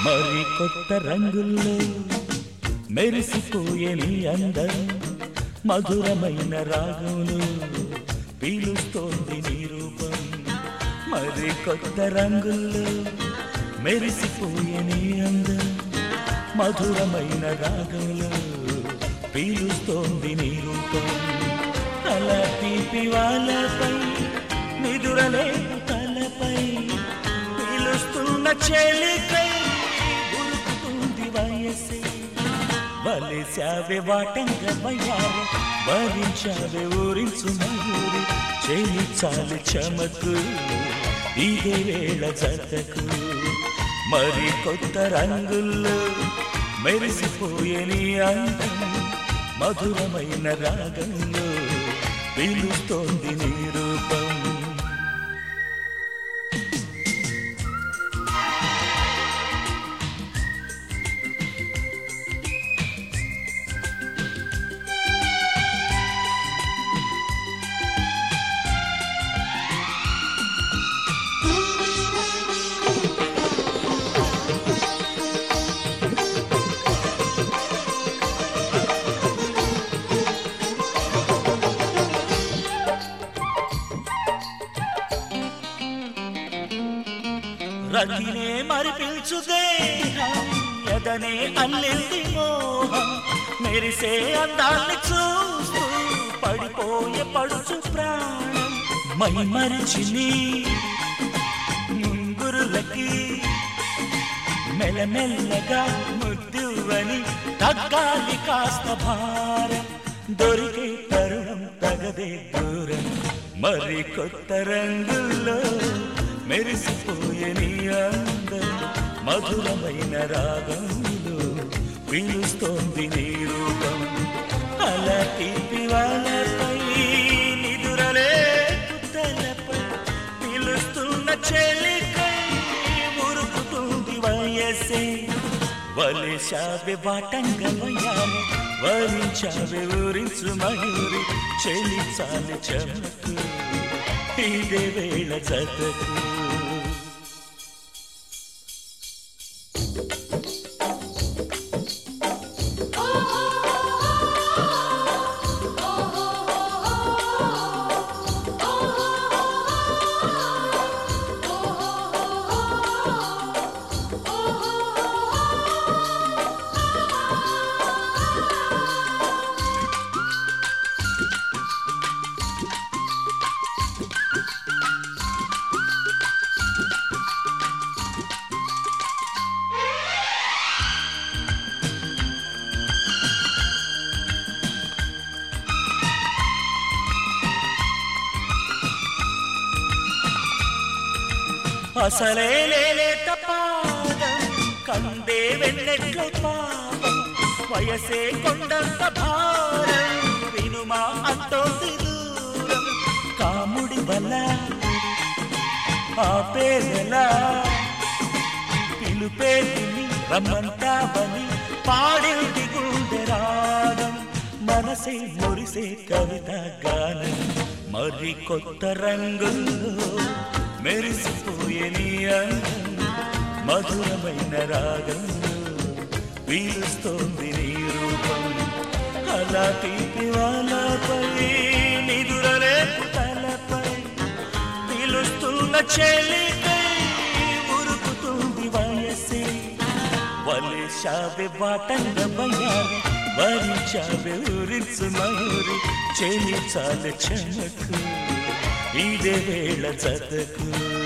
మరి కొత్త రంగుల్లో మెరిసిపోయే నీ అందం మధురమైన రాగంలో పీలుస్తోంది నీ రూపం మరి కొత్త రంగుల్లో మెరిసిపోయే నీ అందం మధురమైన రాగంలో పీలుస్తోంది నీ రూపం అలా తీపి వాళ్ళపై నిదురలే తలపై పీలుస్తున్న చెలికై ఉరుకుతుంది వయసే వలిసావే వాటంగా వయ్యారు భరించావే ఊరించు మయూరి చేయి చాలు చమకు ఇదే వేళ జతకు మరి కొత్త రంగుల్లో మెరిసిపోయే నీ అందం మధురమైన రాగంలో పిలుస్తోంది నీ రూపం రతినే మరి పిలుచు దేహం ఎదనే అల్లింది మోహం మెరిసే అందాన్ని చూస్తూ పడిపోయే పడుచు ప్రాణం మై మరిచి నీ ముంగురులకి మెల్లమెల్లగా ముద్దువని తగ్గాలి కాస్త భారం దొరికే తరుణం తగదే దూరం మరి కొత్త రంగుల్లో మెరిసిపోయే నీ అందం మధురమైన రాగంలో పిలుస్తోంది నీ రూపం అలా తీపి వాళ్ళపై నిదురలే తలపై పిలుస్తున్న చెలికై మురుకుతుంది వయసే వలిశావే బాటంగా వయాలి వరించావే ఊరించు మయూరి చెలి చాలి చమకు ఇదే వేళ జతకు అసలే లేలేత పాదం కందే వెన్నెట్ల పాపం వయసే కొండంత భారం వినుమా అంటోంది దూరం కాముడి వల్ల ఆపేదెలా పిలుపే తిని రమ్మంటావని పాడింది గుండె రాగం మనసే మురిసే కవిత గానం మరి కొత్త రంగుల్లో మెరిసిపోయే నీ అందం మధురమైన రాగంలో పీలుస్తోంది నీ రూపం అలా తీపి వాళ్ళపై నిదురలే తలపై పిలుస్తున్న చెలికై ఉరుకుతుంది వయసే వలిశావే బాటంగా బయ్యాలి వరించావే ఊరించు మయూరి చెలి చాలు చెమకు ఇదే వేళ చదకు